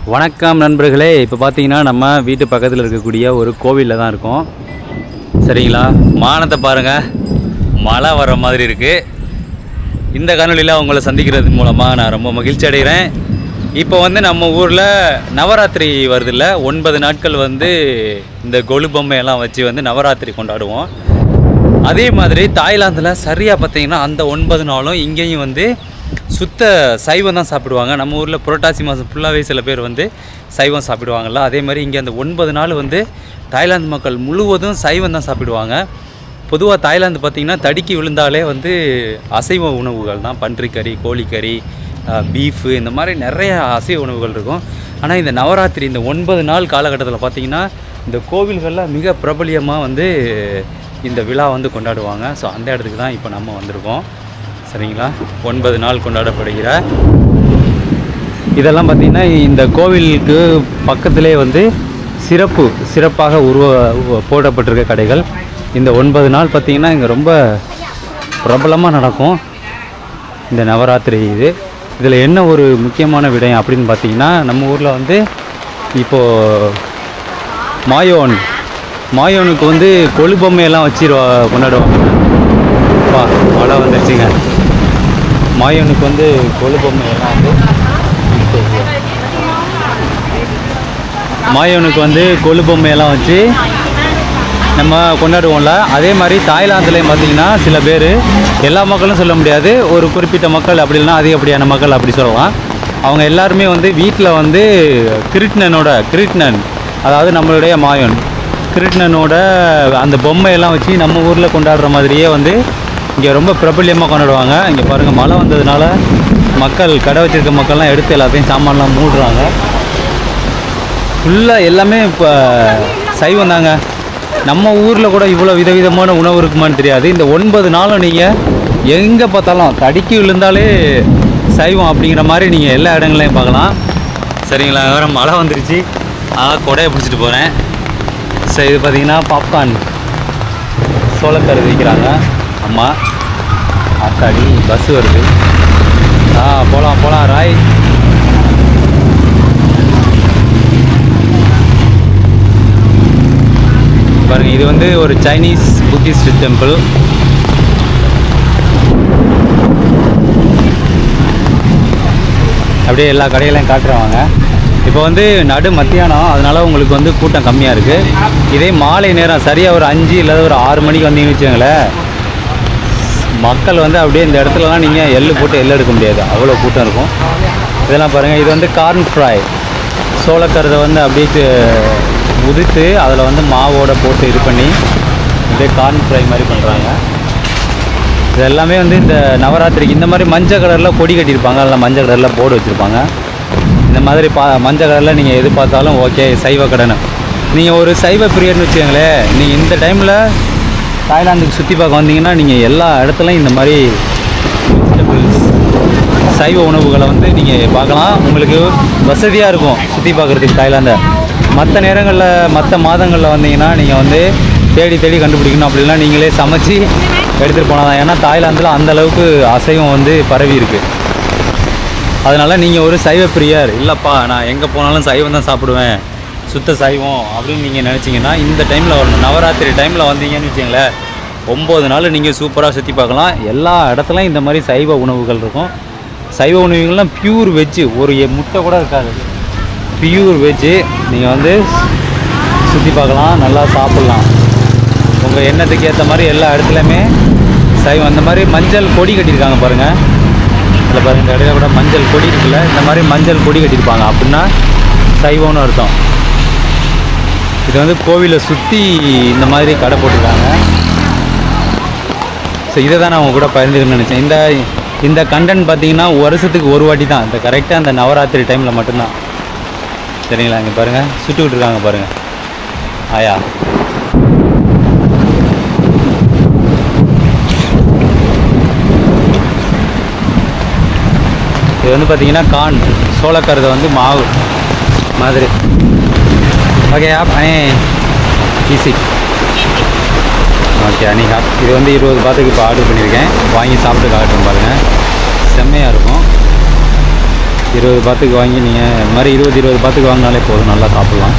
வணக்கம் நண்பர்களே இப்போ பார்த்தீங்கன்னா நம்ம வீட்டு பக்கத்தில் இருக்கக்கூடிய ஒரு கோவிலில் தான் இருக்கோம் சரிங்களா வானத்தை பாருங்கள் மழை வர மாதிரி இருக்குது இந்த காணொலியில் உங்களை சந்திக்கிறது மூலமாக நான் ரொம்ப மகிழ்ச்சி அடைகிறேன் இப்போ வந்து நம்ம ஊரில் நவராத்திரி வருதுல்ல ஒன்பது நாட்கள் வந்து இந்த கொலு பொம்மையெல்லாம் வச்சு வந்து நவராத்திரி கொண்டாடுவோம் அதே மாதிரி தாய்லாந்தில் சரியாக பார்த்தீங்கன்னா அந்த ஒன்பது நாளும் இங்கேயும் வந்து சுத்த சைவம் தான் சாப்பிடுவாங்க நம்ம ஊரில் புரட்டாசி மாதம் ஃபுல்லாகவே சில பேர் வந்து சைவம் சாப்பிடுவாங்கல்ல அதே மாதிரி இங்கே அந்த ஒன்பது நாள் வந்து தாய்லாந்து மக்கள் முழுவதும் சைவம் தான் சாப்பிடுவாங்க பொதுவாக தாய்லாந்து பார்த்திங்கன்னா தடுக்கி விழுந்தாலே வந்து அசைவ உணவுகள் தான் பன்றிக்கறி கோழிக்கறி பீஃபு இந்த மாதிரி நிறைய அசைவ உணவுகள் இருக்கும் ஆனால் இந்த நவராத்திரி இந்த ஒன்பது நாள் காலகட்டத்தில் பார்த்திங்கன்னா இந்த கோவில்களில் மிக பிரபலியமாக வந்து இந்த விழா வந்து கொண்டாடுவாங்க ஸோ அந்த இடத்துக்கு தான் இப்போ நம்ம வந்திருக்கோம் சரிங்களா ஒன்பது நாள் கொண்டாடப்படுகிற இதெல்லாம் பார்த்திங்கன்னா இந்த கோவிலுக்கு பக்கத்திலே வந்து சிறப்பு சிறப்பாக உருவ உ- போடப்பட்டிருக்க கடைகள் இந்த ஒன்பது நாள் பார்த்திங்கன்னா இங்கே ரொம்ப பிரபலமாக நடக்கும் இந்த நவராத்திரி இது இதில் என்ன ஒரு முக்கியமான விடயம் அப்படின்னு பார்த்தீங்கன்னா நம்ம ஊரில் வந்து இப்போது மாயோன் மாயோனுக்கு வந்து கொழு பொம்மையெல்லாம் வச்சு கொண்டாடுவாங்க வா மழை வந்துருச்சுங்க மாயோனுக்கு வந்து கொழு பொம்மையெல்லாம் வந்து மாயோனுக்கு வந்து கொழு பொம்மையெல்லாம் வச்சு நம்ம கொண்டாடுவோம்ல அதே மாதிரி தாய்லாந்துலேயும் பார்த்தீங்கன்னா சில பேர் எல்லா மக்களும் சொல்ல முடியாது ஒரு குறிப்பிட்ட மக்கள் அப்படி இல்லைன்னா அதிகப்படியான மக்கள் அப்படி சொல்லலாம் அவங்க எல்லாருமே வந்து வீட்டில் வந்து கிருட்ணனோட கிருட்ணன் அதாவது நம்மளுடைய மாயோன் கிருட்ணனோட அந்த பொம்மையெல்லாம் வச்சு நம்ம ஊரில் கொண்டாடுற மாதிரியே வந்து இங்கே ரொம்ப பிரபல்யமாக கொண்டாடுவாங்க இங்கே பாருங்கள் மழை வந்ததுனால மக்கள் கடை வச்சிருக்க மக்கள்லாம் எடுத்து எல்லாத்தையும் சாமான்லாம் மூடுறாங்க ஃபுல்லாக எல்லாமே இப்போ சைவம் தாங்க நம்ம ஊரில் கூட இவ்வளோ விதவிதமான உணவு இருக்குமான்னு தெரியாது இந்த ஒன்பது நாளும் நீங்கள் எங்கே பார்த்தாலும் தடுக்கி விழுந்தாலே சைவம் அப்படிங்கிற மாதிரி நீங்கள் எல்லா இடங்களையும் பார்க்கலாம் சரிங்களா வேறு மழை வந்துருச்சு அதனால் கொடையை பிடிச்சிட்டு போகிறேன் ஸோ இது பார்த்தீங்கன்னா பாப்கார்ன் சோளக்கரு விற்கிறாங்க அம்மா ஆத்தாடி பஸ் வருது ஆ போகலாம் போகலாம் ராய் பாருங்க இது வந்து ஒரு சைனீஸ் புத்திஸ்ட் டெம்பிள் அப்படியே எல்லா கடையிலையும் காட்டுறவாங்க இப்போ வந்து நடு மத்தியானம் அதனால உங்களுக்கு வந்து கூட்டம் கம்மியாக இருக்குது இதே மாலை நேரம் சரியாக ஒரு அஞ்சு இல்லை ஒரு ஆறு மணிக்கு வந்தீங்கன்னு வச்சுக்கோங்களேன் மக்கள் வந்து அப்படியே இந்த இடத்துலலாம் நீங்கள் எள்ளு போட்டு எள்ளு எடுக்க முடியாது அவ்வளோ கூட்டம் இருக்கும் இதெல்லாம் பாருங்கள் இது வந்து கார்ன் ஃப்ரை சோளக்கருதை வந்து அப்படியே து- உதித்து அதில் வந்து மாவோட போட்டு இது பண்ணி அப்படியே கார்ன் ஃப்ரை மாதிரி பண்ணுறாங்க இது எல்லாமே வந்து இந்த நவராத்திரிக்கு இந்த மாதிரி மஞ்சள் கலரில் கொடி கட்டியிருப்பாங்க அதில் மஞ்சள் கலரில் போர்டு வச்சுருப்பாங்க இந்த மாதிரி பா மஞ்சள் கலரில் நீங்கள் எது பார்த்தாலும் ஓகே சைவ கடைன்னு நீங்கள் ஒரு சைவ பிரியர்னு வச்சுக்கோங்களேன் நீங்கள் இந்த டைமில் தாய்லாந்துக்கு சுற்றி பார்க்க வந்தீங்கன்னா நீங்கள் எல்லா இடத்துலையும் இந்த மாதிரி வெஜிடபிள்ஸ் சைவ உணவுகளை வந்து நீங்கள் பார்க்கலாம் உங்களுக்கு வசதியாக இருக்கும் சுற்றி பார்க்குறதுக்கு தாய்லாந்தை மற்ற நேரங்களில் மற்ற மாதங்களில் வந்தீங்கன்னா நீங்கள் வந்து தேடி தேடி கண்டுபிடிக்கணும் அப்படின்னா நீங்களே சமைச்சு எடுத்துகிட்டு போனால் தான் ஏன்னா தாய்லாந்தில் அந்த அளவுக்கு அசைவம் வந்து பரவி இருக்குது அதனால் நீங்கள் ஒரு சைவ பிரியர் இல்லைப்பா நான் எங்கே போனாலும் சைவம் தான் சாப்பிடுவேன் சுத்த சைவம் அப்படின்னு நீங்கள் நினச்சிங்கன்னா இந்த டைமில் வரணும் நவராத்திரி டைமில் வந்தீங்கன்னு வச்சிங்களேன் ஒம்பது நாள் நீங்கள் சூப்பராக சுற்றி பார்க்கலாம் எல்லா இடத்துலையும் இந்த மாதிரி சைவ உணவுகள் இருக்கும் சைவ உணவுகள்லாம் பியூர் வெஜ்ஜு ஒரு எ- முட்டை கூட இருக்காது பியூர் வெஜ்ஜு நீங்கள் வந்து சுற்றி பார்க்கலாம் நல்லா சாப்பிட்லாம் உங்கள் எண்ணத்துக்கு ஏற்ற மாதிரி எல்லா இடத்துலையுமே சைவம் அந்த மாதிரி மஞ்சள் கொடி கட்டியிருக்காங்க பாருங்கள் இதில் பாருங்க இந்த இடையில கூட மஞ்சள் கொடி இருக்குல்ல இந்த மாதிரி மஞ்சள் கொடி கட்டியிருப்பாங்க அப்படின்னா சைவம்னு அர்த்தம் இது வந்து கோவிலை சுற்றி இந்த மாதிரி கடை போட்டிருக்காங்க ஸோ இதை தான் நான் உங்க கூட பகிர்ந்துக்கணும்னு நினச்சேன் இந்த இந்த கண்டென்ட் பார்த்தீங்கன்னா வருஷத்துக்கு ஒரு வாட்டி தான் இந்த கரெக்டாக அந்த நவராத்திரி டைமில் மட்டும்தான் சரிங்களா இங்கே பாருங்கள் சுட்டுக்கிட்டு இருக்காங்க பாருங்கள் ஆயா இது வந்து பார்த்தீங்கன்னா கான் சோளக்கருதை வந்து மாவு மாதிரி ஓகே ஆப் அனே ஈஸி ஓகே அனி ஹாப் இது வந்து இருபது பாத்துக்கு இப்போ ஆர்டர் பண்ணியிருக்கேன் வாங்கி சாப்பிட்டு காட்டுறேன் பாருங்கள் செம்மையாக இருக்கும் இருபது பாத்துக்கு வாங்கி நீங்கள் இந்த மாதிரி இருபது இருபது பாத்துக்கு வாங்கினாலே போதும் நல்லா சாப்பிட்லாம்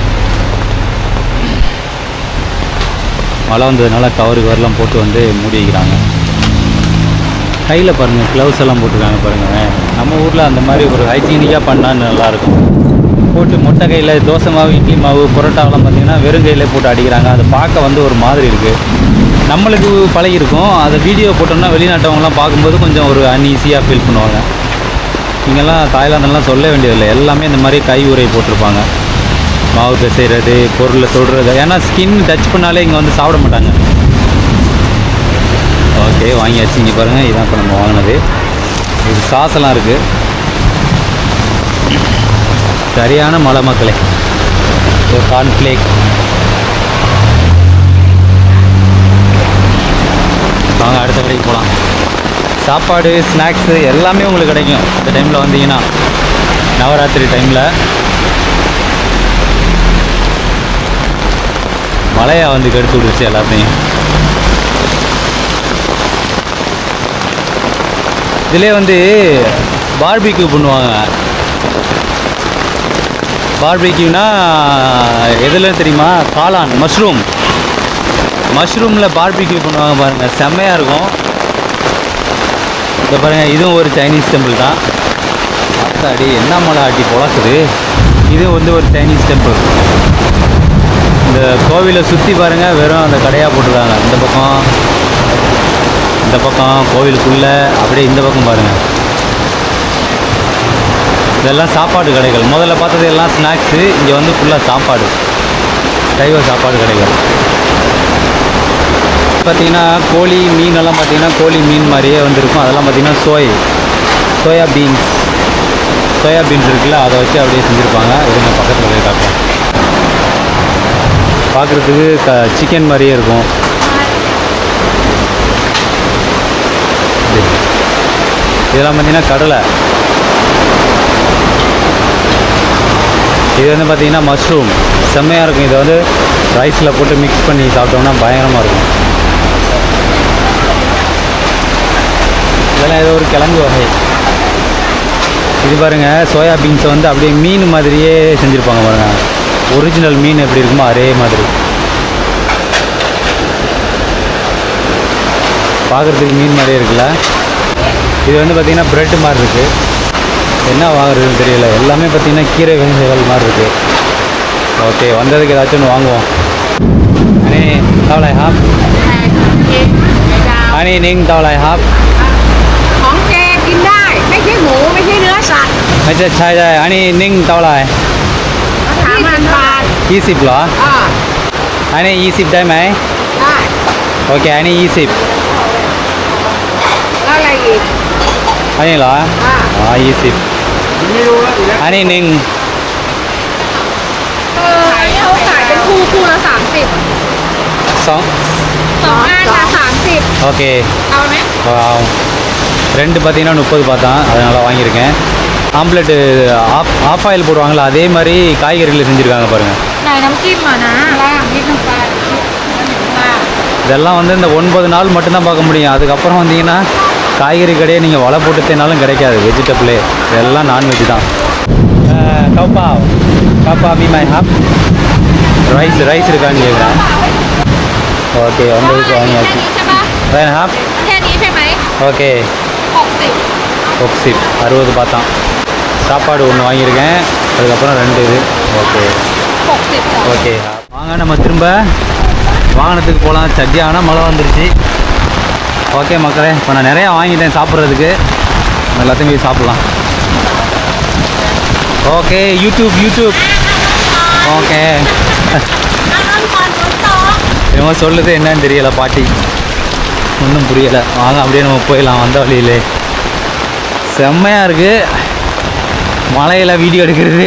மழை வந்ததுனால கவரு கவர்லாம் போட்டு வந்து மூடி வைக்கிறாங்க கையில் பாருங்கள் க்ளவுஸ் எல்லாம் போட்டிருக்காங்க பாருங்கள் நம்ம ஊரில் அந்த மாதிரி ஒரு ஹைஜீனிக்காக பண்ணால் நல்லாயிருக்கும் போட்டு மொட்டை கையில் தோசை மாவு இட்லி மாவு புரோட்டாவெல்லாம் பார்த்தீங்கன்னா வெறும் கையில் போட்டு அடிக்கிறாங்க அது பார்க்க வந்து ஒரு மாதிரி இருக்குது நம்மளுக்கு பழகிருக்கும் அதை வீடியோ போட்டோம்னா வெளிநாட்டவங்கலாம் பார்க்கும்போது கொஞ்சம் ஒரு அன்ஈஸியாக ஃபீல் பண்ணுவாங்க இங்கெல்லாம் தாய்லாந்தெல்லாம் சொல்ல வேண்டியதில்லை எல்லாமே இந்த மாதிரி கை உரை போட்டிருப்பாங்க மாவு பிசைறது பொருளை தொடுறது ஏன்னா ஸ்கின் டச் பண்ணாலே இங்கே வந்து சாப்பிட மாட்டாங்க ஓகே வாங்கியாச்சு இங்கே பாருங்கள் இதான் இப்போ நம்ம வாங்கினது இது சாசெல்லாம் இருக்குது சரியான மலை மக்களே ஒரு கார்ன்ஃப்ளேக் வாங்க அடுத்த கடைக்கு போகலாம் சாப்பாடு ஸ்நாக்ஸு எல்லாமே உங்களுக்கு கிடைக்கும் இந்த டைமில் வந்தீங்கன்னா நவராத்திரி டைமில் மழையா வந்து கெடுத்து விடுச்சு எல்லாத்தையும் இதிலே வந்து பார்பிக்யூ பண்ணுவாங்க பார்பிக்யூனா எதில் தெரியுமா காளான் மஷ்ரூம் மஷ்ரூமில் பார்பிக்யூ பண்ணுவாங்க பாருங்கள் செம்மையாக இருக்கும் இந்த பாருங்கள் இதுவும் ஒரு சைனீஸ் டெம்பிள் தான் அடி என்ன மலை ஆட்டி பொழக்குது இது வந்து ஒரு சைனீஸ் டெம்பிள் இந்த கோவிலை சுற்றி பாருங்கள் வெறும் அந்த கடையாக போட்டிருக்காங்க இந்த பக்கம் இந்த பக்கம் கோவிலுக்குள்ளே அப்படியே இந்த பக்கம் பாருங்கள் இதெல்லாம் சாப்பாடு கடைகள் முதல்ல பார்த்தது எல்லாம் ஸ்நாக்ஸு இங்கே வந்து ஃபுல்லாக சாப்பாடு சைவ சாப்பாடு கடைகள் பார்த்தீங்கன்னா கோழி மீன் எல்லாம் பார்த்தீங்கன்னா கோழி மீன் மாதிரியே வந்துருக்கும் அதெல்லாம் பார்த்தீங்கன்னா soy soya beans soya beans இருக்குல்ல அதை வச்சு அப்படியே செஞ்சுருப்பாங்க இருங்க பக்கத்தில் போய் காட்டுறேன் பார்க்குறதுக்கு க சிக்கன் மாதிரியே இருக்கும் இதெல்லாம் பார்த்தீங்கன்னா கடலை இது வந்து பார்த்தீங்கன்னா மஷ்ரூம் செம்மையாக இருக்கும் இதை வந்து ரைஸில் போட்டு மிக்ஸ் பண்ணி சாப்பிட்டோம்னா பயங்கரமாக இருக்கும் இதெல்லாம் ஏதோ ஒரு கிழங்கு வகை இது பாருங்கள் சோயா பீன்ஸை வந்து அப்படியே மீன் மாதிரியே செஞ்சுருப்பாங்க பாருங்கள் ஒரிஜினல் மீன் எப்படி இருக்குமோ அதே மாதிரி பார்க்குறதுக்கு மீன் மாதிரியே இருக்குல்ல இது வந்து பார்த்திங்கன்னா பிரெட் மாதிரி இருக்குது என்ன வாங்குறதுன்னு தெரியல எல்லாமே பார்த்திங்கன்னா கீரை வகைகள் மாதிரி இருக்குது ஓகே வந்ததுக்கு ஏதாச்சும் ஒன்று வாங்குவோம் அனே தவளை ஹாப் அனே நீங் தவளை ஹாப் ของแกกินได้ ไม่ใช่หมู ไม่ใช่เนื้อสัตว์ไม่ใช่ใช่ใช่อันนี้นิ่งเท่าไหร่สามพันบาทยี่สิบเหรออ่าอันนี้ยี่สิบได้ไหมได้โอเคอันนี้ยี่สิบแล้วอะไรอีกอันนี้เหรออ่าอ๋อยี่สิบอันนี้หนึ่งเอออันนี้เขาขายเป็นคู่คู่ละสามสิบสองสองอันละสามสิบโอเคเอาไหม Wow. ரெண்டு பார்த்தீங்கன்னா முப்பது பார்த்தான் அதனால் வாங்கியிருக்கேன் ஆம்லெட்டு ஆஃப் ஆஃப் ஆயில் போடுவாங்களா அதே மாதிரி காய்கறியில் செஞ்சுருக்காங்க பாருங்கள் ไหนน้ำจิ้มอ่ะนะล่างนิดน้ำปลาปลา இதெல்லாம் வந்து இந்த ஒன்பது நாள் மட்டும்தான் பார்க்க முடியும் அதுக்கப்புறம் வந்தீங்கன்னா காய்கறி கடையே நீங்கள் வலை போட்டு தேனாலும் கிடைக்காது வெஜிடபிளே இதெல்லாம் நான்வெஜ் தான் கப்பா கப்பா பி மை ஹாப் ரைஸ் ரைஸ் இருக்கான்னு கேட்குறேன் ஓகே வந்ததுக்கு வாங்கியாச்சு ใช่ปะ வேன் ஹாப் แค่นี้ใช่ไหม ஓகே หกสิบ ஒக்சிப் அறுபது பார்த்தான் சாப்பாடு ஒன்று வாங்கியிருக்கேன் அதுக்கப்புறம் ரெண்டு இது ஓகே หกสิบจ้ะ ஓகே வாங்க நம்ம திரும்ப வாகனத்துக்கு போகலாம் சத்தியான மழை வந்துருச்சு ஓகே மக்களே இப்போ நான் நிறையா வாங்கிட்டேன் சாப்பிட்றதுக்கு எல்லாத்தையும் போய் சாப்பிட்லாம் ஓகே யூடியூப் யூடியூப் ஓகே என்னமோ சொல்லுது என்னன்னு தெரியல பாட்டி ஒன்றும் புரியலை வாங்க அப்படியே நம்ம போயிடலாம் வந்த வழியிலே செம்மையாக இருக்குது மலையில் வீடியோ எடுக்கிறது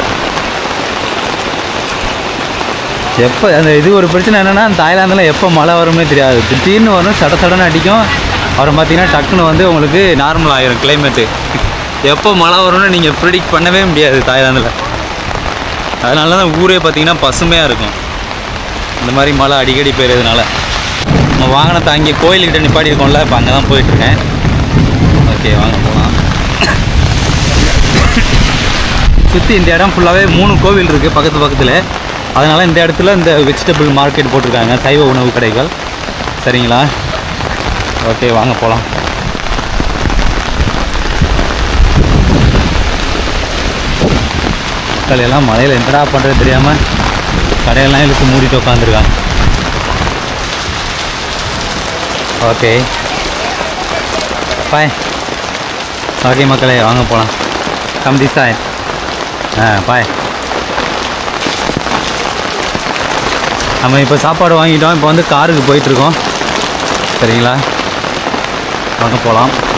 எப்போ அந்த இது ஒரு பிரச்சனை என்னென்னா தாய்லாந்தில் எப்போ மழை வரும்னே தெரியாது திடீர்னு வரும் சட சடன்னு அடிக்கும் அப்புறம் பார்த்தீங்கன்னா டக்குன்னு வந்து உங்களுக்கு நார்மல் ஆயிரும் கிளைமேட்டு எப்போ மழை வரும்னு நீங்கள் ப்ரிடிக்ட் பண்ணவே முடியாது தாய்லாந்தில் அதனால தான் ஊரே பார்த்தீங்கன்னா பசுமையாக இருக்கும் இந்த மாதிரி மழை அடிக்கடி பெய்யறதுனால நம்ம வாகனத்தை அங்கே கோயிலுக்கிட்ட நிப்பாடி இருக்கோம்ல இப்போ அங்கே தான் போயிட்டுருக்கேன் ஓகே வாங்க போகலாம் சுற்றி இந்த இடம் ஃபுல்லாகவே மூணு கோவில் இருக்குது பக்கத்து பக்கத்தில் அதனால் இந்த இடத்துல இந்த வெஜிடபிள் மார்க்கெட் போட்டிருக்காங்க சைவ உணவு கடைகள் சரிங்களா ஓகே வாங்க போகலாம் மக்கள் எல்லாம் மழையில் என்னடா பண்ணுறது தெரியாமல் கடையெல்லாம் இழுத்து மூடிட்டு உட்காந்துருக்காங்க ஓகே பாய் ஓகே மக்களே வாங்க போகலாம் கம் திஸ் side ஆ பாய் நம்ம இப்போ சாப்பாடு வாங்கிட்டோம் இப்போ வந்து காருக்கு போயிட்டுருக்கோம் சரிங்களா வாங்க போகலாம்